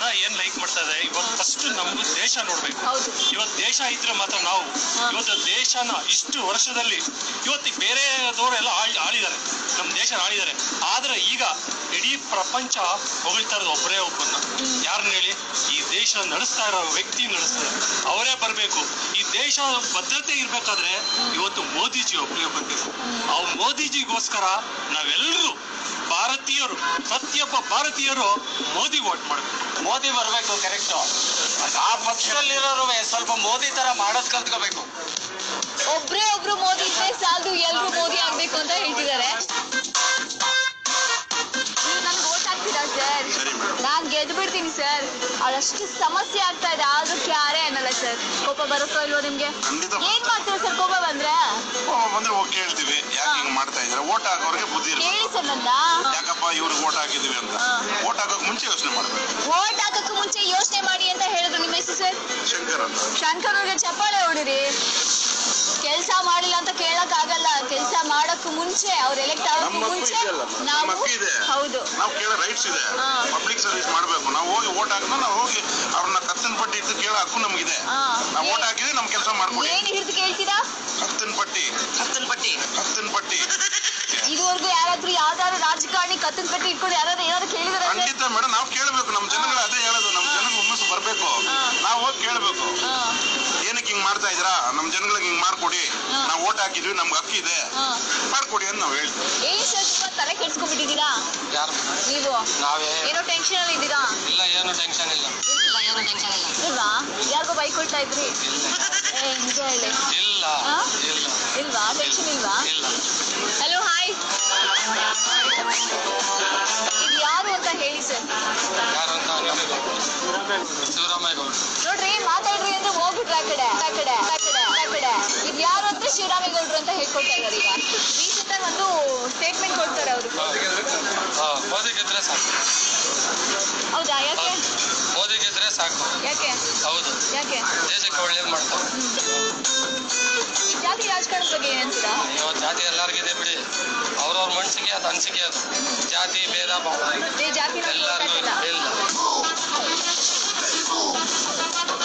ಏನ್ ಲೈಕ್ ಮಾಡ್ತಾ ಇದೆ ಇವಾಗ ಫಸ್ಟ್ ನಮ್ದು ದೇಶ ನೋಡ್ಬೇಕು ಹೌದು ಇವತ್ತು ದೇಶ ಇದ್ರೆ ಮಾತ್ರ ನಾವು ಹಾ. ಇವತ್ತು ದೇಶನ ಇಷ್ಟು ವರ್ಷದಲ್ಲಿ ಇವತ್ತಿಗೆ ಬೇರೆದವರೆಲ್ಲ ಆಳ್ ಆಳಿದ್ದಾರೆ ನಮ್ಮ ದೇಶ ಆಳಿದ್ದಾರೆ ಆದ್ರೆ ಈಗ ಇಡೀ ಪ್ರಪಂಚ ಹೊಗಳ್ತಾ ಇರೋದು ಒಬ್ಬರೇ ಒಬ್ಬರನ್ನ ಯಾರನ್ನ ಹೇಳಿ ಈ ದೇಶ ನಡೆಸ್ತಾ ಇರೋ ವ್ಯಕ್ತಿ ನಡೆಸ್ತಾರೆ ಅವರೇ ಬರಬೇಕು ಈ ದೇಶ ಭದ್ರತೆ ಇರ್ಬೇಕಾದ್ರೆ ಇವತ್ತು ಮೋದಿಜಿ ಒಬ್ಬರೇ ಬರಬೇಕು ಆ ಮೋದಿಜಿಗೋಸ್ಕರ ನಾವೆಲ್ಲರೂ ಭಾರತೀಯರು ಪ್ರತಿಯೊಬ್ಬ ಭಾರತೀಯರು ಮೋದಿ ವೋಟ್ ಮಾಡಬೇಕು ಮೋದಿ ಬರ್ಬೇಕು ಕರೆಕ್ಟ್ ಆ ಪಕ್ಷದಲ್ಲಿರೋರು ಸ್ವಲ್ಪ ಮೋದಿ ತರ ಮಾಡೋದ್ ಕಲ್ತ್ಕೋಬೇಕು ಒಬ್ರೇ ಒಬ್ರು ಮೋದಿ ಇದ್ರೆ ಸಾಲದು ಎಲ್ರು ಮೋದಿ ಆಗ್ಬೇಕು ಅಂತ ಹೇಳ್ತಿದ್ದಾರೆ ನೀವು ನನ್ಗೆ ಓಟ್ ಹಾಕ್ತೀರಾ ಸರ್ ಸರಿ ಮೇಡಮ್ ನಾನ್ ಗೆದ್ದು ಬಿಡ್ತೀನಿ ಸರ್ ಅವಳಷ್ಟು ಸಮಸ್ಯೆ ಆಗ್ತಾ ಇದೆ ಅದಕ್ಕೆ ಯಾರೇ ಅನ್ನಲ್ಲ ಸರ್ ಕೋಪ ಬರುತ್ತೋ ಇಲ್ವೋ ನಿಮ್ಗೆ ಖಂಡಿತ ಏನ್ ಮಾಡ್ತೀರಾ ಸರ್ ಕೋಪ ಬಂದ್ರೆ ಬಂದ್ರೆ ಹೋಗಿ ಕೇಳ್ತೀವಿ ಯಾಕೆ ಹಿಂಗ್ ಮಾಡ್ತಾ ಇದಾರೆ ಓಟ್ ಹಾಕೋರಿಗೆ ಬುದ್ಧಿ ಇರ್ಬೇಕು ಹೇಳಿ ಸರ್ ನನ್ನ ಯಾಕಪ್ಪ ಇವ್ರಿಗೆ ಓಟ್ ಹಾಕಿದೀವಿ ಅಂತ ಹಾ. ಓಟ್ ಹಾಕೋಕ್ ಮುಂಚೆ ಯೋಚನೆ ಮಾಡ್ಬೇಕು ಓಟ್ ಹಾಕಕ್ಕೆ ಮುಂಚೆ ಯೋಚನೆ ಮಾಡಿ ಅಂತ ಹೇಳಿದ್ರು ನಿಮ್ಮ ಹೆಸರು ಸರ್ ಶಂಕರ್ ಅಂತ ಶಂಕರ್ ಅವ್ರಿಗೆ ಚಪ್ಪಾಳೆ ಹೊಡಿರಿ ಕೆಲಸ ಮಾಡಿಲ್ಲ ಅಂತ ಕೇಳಕ್ ಆಗಲ್ಲ ಕೆಲಸ ಮಾಡಕ್ ಮುಂಚೆ ಅವ್ರು ಎಲೆಕ್ಟ್ ಆಗಕ್ ನಮ್ಮ ಹಕ್ಕು ಮುಂಚೆ ಇದೆಯಲ್ಲ madam. ನಮ್ಮ ನಾವು ಹಕ್ಕು ಇದೆ. ಹೌದು ನಾವು ಕೇಳೋ ರೈಟ್ಸ್ ಇದೆ ಹಾ. ಪಬ್ಲಿಕ್ ಸರ್ವಿಸ್ ಮಾಡ್ಬೇಕು ನಾವು ಹೋಗಿ ಓಟ್ ಹಾಕಿದ್ರೆ ನಾವು ಹೋಗಿ ಅವ್ರನ್ನ ಕತ್ತಿನ ಪಟ್ಟಿ ಇಟ್ಟು ಕೇಳೋ ಹಕ್ಕು ನಮಗಿದೆ ಹಾ. ನಾವು ಓಟ್ ಹಾಕಿದ್ರೆ ನಮ್ ಕೆಲಸ ಮಾಡ್ಕೊಡಿ ಏನ್ ಹಿಡಿದು ಕೇಳ್ತೀರಾ ಕತ್ತಿನ ಪಟ್ಟಿ ಹತ್ತನ ಪಟ್ಟಿ ಕತ್ತಿನ ಪಟ್ಟಿ ಇದುವರೆಗೂ ಯಾರಾದ್ರೂ ಯಾವ್ದಾದ್ರು ರಾಜಕಾರಣಿ ಕತ್ತನ್ ಕಟ್ಟಿ ಇಟ್ಕೊಂಡು ಯಾರಾದ್ರೂ ಏನಾದ್ರು ಕೇಳಿದಾರೆ ಖಂಡಿತ ಮೇಡಮ್ ನಾವು ಕೇಳಬೇಕು ನಮ್ಮ ಜನಗಳು ಅದೇ ಹೇಳೋದು ನಮ್ಮ ಜನಕ್ಕೆ ಹುಮ್ಮಸ್ಸು ಬರ್ಬೇಕು ಹಾ. ನಾವು ಹೋಗಿ ಕೇಳಬೇಕು ಏನಕ್ಕೆ ಹಿಂಗ್ ಮಾಡ್ತಾ ಇದ್ರಾ ನಮ್ಮ ಜನಗಳಿಗೆ ಹಿಂಗ್ ಮಾಡ್ಕೊಡಿ ಹಾ. ನಾವು ಓಟ್ ಹಾಕಿದ್ವಿ ನಮ್ಗೆ ಹಕ್ಕಿದೆ ಮಾಡ್ಕೊಡಿ ಅಂತ ನಾವು ಹೇಳ್ತೀವಿ ಏನ್ ಸರ್ ತುಂಬಾ ತಲೆ ಕೆಡ್ಸ್ಕೊಂಡ್ಬಿಟ್ಟಿದ್ದೀರಾ ಯಾರು ನೀವು ನಾವೇ ಏನೋ ಟೆನ್ಷನ್ ಅಲ್ಲಿ ಇದ್ದೀರಾ ಇಲ್ಲ ಏನು ಟೆನ್ಷನ್ ಇಲ್ಲ ಇಲ್ವಾ ಯಾರಿಗೋ ಬೈಕ್ ಕೊಡ್ತಾ ಇದ್ರಿ ಏ ನಿಜ ಹೇಳಿ ಇಲ್ಲ ಹಾ? ಇಲ್ಲ ಇಲ್ವಾ ಟೆನ್ಷನ್ ಇಲ್ವಾ ಇಲ್ಲ ಹಲೋ ಹಾಯ್ ಇದು ಯಾರು ಅಂತ ಹೇಳಿ ಸರ್ ಯಾರು ಅಂತ ನಿಮಗೆ ಶಿವರಾಮಯ್ಯ ಗೌಡ ನೋಡ್ರಿ ಮಾತಾಡ್ರಿ ಅಂದ್ರೆ ಹೋಗ್ಬಿಟ್ರೆ ಆ ಕಡೆ ಆ ಕಡೆ ಆ ಕಡೆ ಆ ಕಡೆ ಇದು ಯಾರು ಅಂತ ಶಿವರಾಮೇಗೌಡರು ಅಂತ ಹೇಳ್ಕೊಳ್ತಾ ಇದ್ದಾರೆ ಈಗ ರೀಸೆಂಟ್ ಆಗಿ ಒಂದು ಸ್ಟೇಟ್ಮೆಂಟ್ ಕೊಡ್ತಾರೆ ಅವರು ಹಾ ಮೋದಿ ಗೆದ್ರೆ ಸಾಕು ಹೌದಾ ಯಾಕೆ ಮೋದಿ ಗೆದ್ರೆ ಸಾಕು ಯಾಕೆ ಹೌದು ಯಾಕೆ ದೇಶಕ್ಕೆ ಒಳ್ಳೇದು ಮಾಡ್ತಾರೆ ಈ ಜಾತಿ ರಾಜಕಾರಣದ ಬಗ್ಗೆ ಏನ್ ಅನ್ಸುತ್ತಾ ಇವತ್ತು ಜಾತಿ ಎಲ್ಲರಿಗಿದೆ ಬಿಡಿ ಅವ್ರವ್ರ ಮನ್ಸಿಗೆ ಅದು ಅನ್ಸಿಕೆ ಅದು ಜಾತಿ ಭೇದ ಭಾವ ಈ ಜಾತಿ ಎಲ್ಲರಿಗೂ ಇಲ್ಲ ಇಲ್ಲ ಇಲ್ಲ